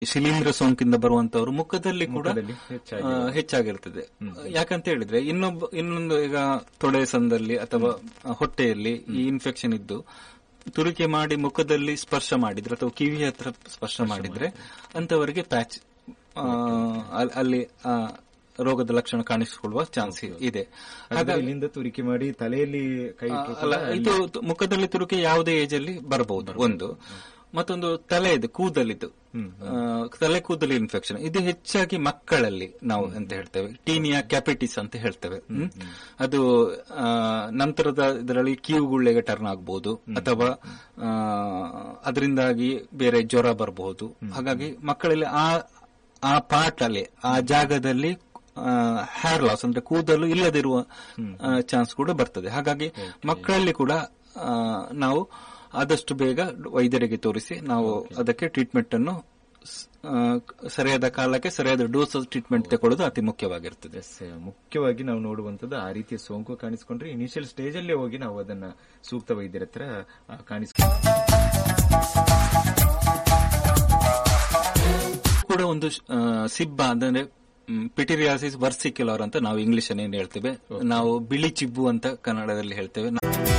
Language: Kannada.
ಶಿಲೀಂಧ್ರ ಸೋಂಕಿಂದ ಬರುವಂತವರು ಮುಖದಲ್ಲಿ ಕೂಡ ಮುಖದಲ್ಲಿ ಹೆಚ್ಚಾಗಿ ಆ, ಹೆಚ್ಚಾಗಿರ್ತದೆ ಯಾಕಂತ ಹೇಳಿದ್ರೆ ಇನ್ನೊಬ್ಬ ಇನ್ನೊಂದು ಈಗ ತೊಡೆ ಸಂದಲ್ಲಿ ಅಥವಾ ಹೊಟ್ಟೆಯಲ್ಲಿ ಈ ಇನ್ಫೆಕ್ಷನ್ ಇದ್ದು ತುರಿಕೆ ಮಾಡಿ ಮುಖದಲ್ಲಿ ಸ್ಪರ್ಶ ಮಾಡಿದ್ರೆ ಅಥವಾ ಕಿವಿ ಹತ್ರ ಸ್ಪರ್ಶ ಮಾಡಿದ್ರೆ ಅಂತವರಿಗೆ ಪ್ಯಾಚ್ ಅಲ್ಲಿ ಆ, ರೋಗದ ಲಕ್ಷಣ ಕಾಣಿಸಿಕೊಳ್ಳುವ ಚಾನ್ಸ್ ಇದೆ ಹಾಗಾದ್ರೆ ಇಲ್ಲಿಂದ ತುರಿಕೆ ಮಾಡಿ ತಲೆಯಲ್ಲಿ ಕೈ ಇಟ್ರು ಅಲ್ಲ ಕೂಡ ಇದು ತು- ಮುಖದಲ್ಲಿ ತುರುಕೆ ಯಾವುದೇ ಏಜ್ ಅಲ್ಲಿ ಬರಬಹುದು ಒಂದು ಮತ್ತೊಂದು ತಲೆ ಇದೆ ಕೂದಲಿದ್ದು ಆ, ತಲೆ ಕೂದಲು ಇನ್ಫೆಕ್ಷನ್ ಇದು ಹೆಚ್ಚಾಗಿ ಮಕ್ಕಳಲ್ಲಿ ನಾವು ಅಂತ ಹೇಳ್ತೇವೆ ಟೀನಿಯಾ ಕ್ಯಾಪಿಟಿಸ್ ಅಂತ ಹೇಳ್ತೇವೆ ಹ್ಮ್? ಅದು ಆ, ನಂತರದ ಇದರಲ್ಲಿ ಕಿವುಗುಳ್ಳೆಗೆ ಟರ್ನ್ ಆಗಬಹುದು ಅಥವಾ ಆ, ಅದರಿಂದಾಗಿ ಬೇರೆ ಜ್ವರ ಬರಬಹುದು ಹಾಗಾಗಿ ಮಕ್ಕಳಲ್ಲಿ ಆ ಆ ಪಾರ್ಟ್ ಅಲ್ಲಿ ಆ ಜಾಗದಲ್ಲಿ ಹೇರ್ ಲಾಸ್ ಅಂದ್ರೆ ಕೂದಲು ಇಲ್ಲದಿರುವ ಚಾನ್ಸ್ ಕೂಡ ಬರ್ತದೆ ಹಾಗಾಗಿ ಮಕ್ಕಳಲ್ಲಿ ಕೂಡ ಆ, ನಾವು ಆದಷ್ಟು ಬೇಗ ವೈದ್ಯರಿಗೆ ತೋರಿಸಿ ನಾವು ಅದಕ್ಕೆ ಟ್ರೀಟ್ಮೆಂಟ್ ಅನ್ನು ಸ್- ಆ, ಸರಿಯಾದ ಕಾಲಕ್ಕೆ ಸರಿಯಾದ ಡೋಸ್ ಟ್ರೀಟ್ಮೆಂಟ್ ತಗೊಳ್ಳೋದು ಅತಿ ಮುಖ್ಯವಾಗಿರ್ತದೆ ಎಸ್ ಮುಖ್ಯವಾಗಿ ನಾವು ನೋಡುವಂತದ್ದು ಆ ರೀತಿಯ ಸೋಂಕು ಕಾಣಿಸ್ಕೊಂಡ್ರೆ ಇನಿಷಿಯಲ್ ಸ್ಟೇಜ್ ಅಲ್ಲೇ ಹೋಗಿ ನಾವು ಅದನ್ನ ಸೂಕ್ತ ವೈದ್ಯರ ಹತ್ರ ಆ, ಕಾಣಿಸ್ಕೊಂಡು ಕೂಡ ಒಂದು ಆ, ಸಿಬ್ಬ ಅಂದ್ರೆ ಪಿಟಿರಿಯಾಸಿಸ್ ವರ್ಸಿಕ್ಯುಲರ್ ಅಂತ ನಾವು ಇಂಗ್ಲಿಷ್ ಏನ್ ಹೇಳ್ತೇವೆ ನಾವು ಬಿಳಿ ಚಿಬ್ಬು ಅಂತ ಕನ್ನಡದಲ್ಲಿ ಹೇಳ್ತೇವೆ